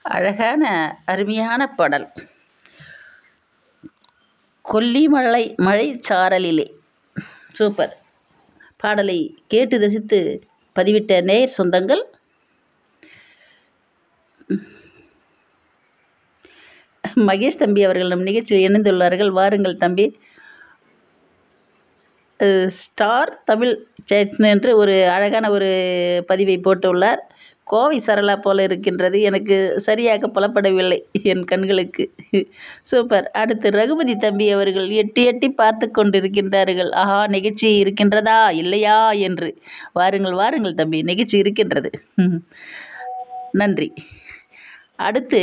அழகான அருமையான பாடல் கொல்லிமலை மழைச்சாரலிலே சூப்பர் பாடலை கேட்டு ரசித்து பதிவிட்ட நேயர் சொந்தங்கள் மகேஷ் தம்பி அவர்கள் நம் நிகழ்ச்சியில் இணைந்துள்ளார்கள் வாருங்கள் தம்பி அஹ், ஸ்டார் தமிழ் சேட்ன் என்று ஒரு அழகான ஒரு பதிவை போட்டுள்ளார் கோவை சரளா போல இருக்கின்றது எனக்கு சரியாக புலப்படவில்லை என் கண்களுக்கு சூப்பர் அடுத்து ரகுபதி தம்பி அவர்கள் எட்டி எட்டி பார்த்து கொண்டிருக்கின்றார்கள் ஆஹா நிகழ்ச்சி இருக்கின்றதா இல்லையா என்று வாருங்கள் வாருங்கள் தம்பி நிகழ்ச்சி இருக்கின்றது நன்றி அடுத்து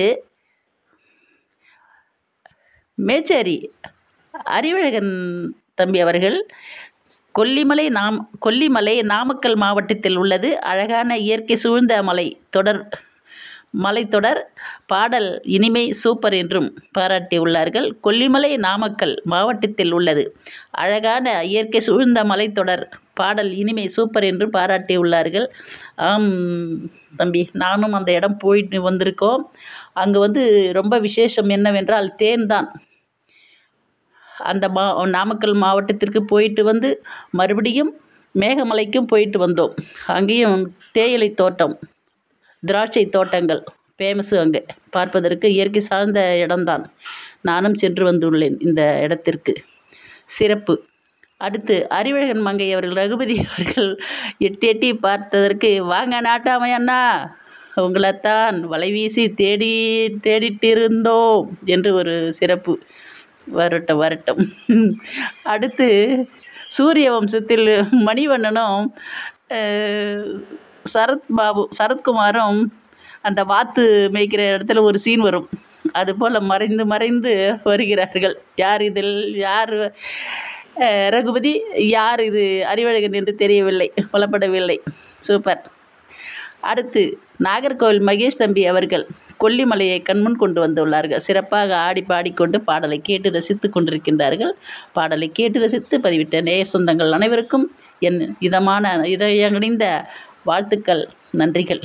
மேச்சேரி அறிவழகன் தம்பி அவர்கள் கொல்லிமலை நாம் கொல்லிமலை நாமக்கல் மாவட்டத்தில் உள்ளது அழகான இயற்கை சூழ்ந்த மலை தொடர் மலைத்தொடர் பாடல் இனிமை சூப்பர் என்றும் பாராட்டியுள்ளார்கள் கொல்லிமலை நாமக்கல் மாவட்டத்தில் உள்ளது அழகான இயற்கை சூழ்ந்த மலைத்தொடர் பாடல் இனிமை சூப்பர் என்று பாராட்டியுள்ளார்கள் ஆம் தம்பி நானும் அந்த இடம் போயிட்டு வந்திருக்கோம் அங்கே வந்து ரொம்ப விசேஷம் என்னவென்றால் தேன் தான் அந்த மா நாமக்கல் மாவட்டத்திற்கு போயிட்டு வந்து மறுபடியும் மேகமலைக்கும் போயிட்டு வந்தோம் அங்கேயும் தேயிலை தோட்டம் திராட்சை தோட்டங்கள் ஃபேமஸு அங்கே பார்ப்பதற்கு இயற்கை சார்ந்த இடம்தான் நானும் சென்று வந்துள்ளேன் இந்த இடத்திற்கு சிறப்பு அடுத்து அறிவழகன் மங்கை அவர்கள் ரகுபதி அவர்கள் எட்டி எட்டி பார்த்ததற்கு வாங்க நாட்டாமை அண்ணா உங்களைத்தான் வலை வீசி தேடி தேடிட்டு இருந்தோம் என்று ஒரு சிறப்பு வரட்டும் வரட்டும் அடுத்து சூரிய வம்சத்தில் மணிவண்ணனும் அஹ், சரத் பாபு சரத்குமாரும் அந்த வாத்து மேய்க்கிற இடத்துல ஒரு சீன் வரும் அதுபோல் மறைந்து மறைந்து வருகிறார்கள் யார் இதில் யார் அஹ், ரகுபதி யார் இது அறிவழகன் என்று தெரியவில்லை புலப்படவில்லை சூப்பர் அடுத்து நாகர்கோவில் மகேஷ் தம்பி அவர்கள் கொல்லிமலையை கண்முன் கொண்டு வந்துள்ளார்கள் சிறப்பாக ஆடி பாடிக்கொண்டு பாடலை கேட்டு ரசித்து கொண்டிருக்கின்றார்கள் பாடலை கேட்டு ரசித்து பதிவிட்ட நேய சொந்தங்கள் அனைவருக்கும் என் இதமான இதயங்கணிந்த வாழ்த்துக்கள் நன்றிகள்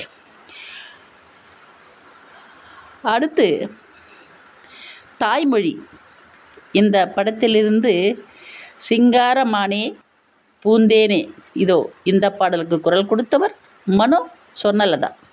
அடுத்து தாய்மொழி இந்த படத்திலிருந்து சிங்காரமானே பூந்தேனே இதோ இந்த பாடலுக்கு குரல் கொடுத்தவர் மனோ சொர்ணலதா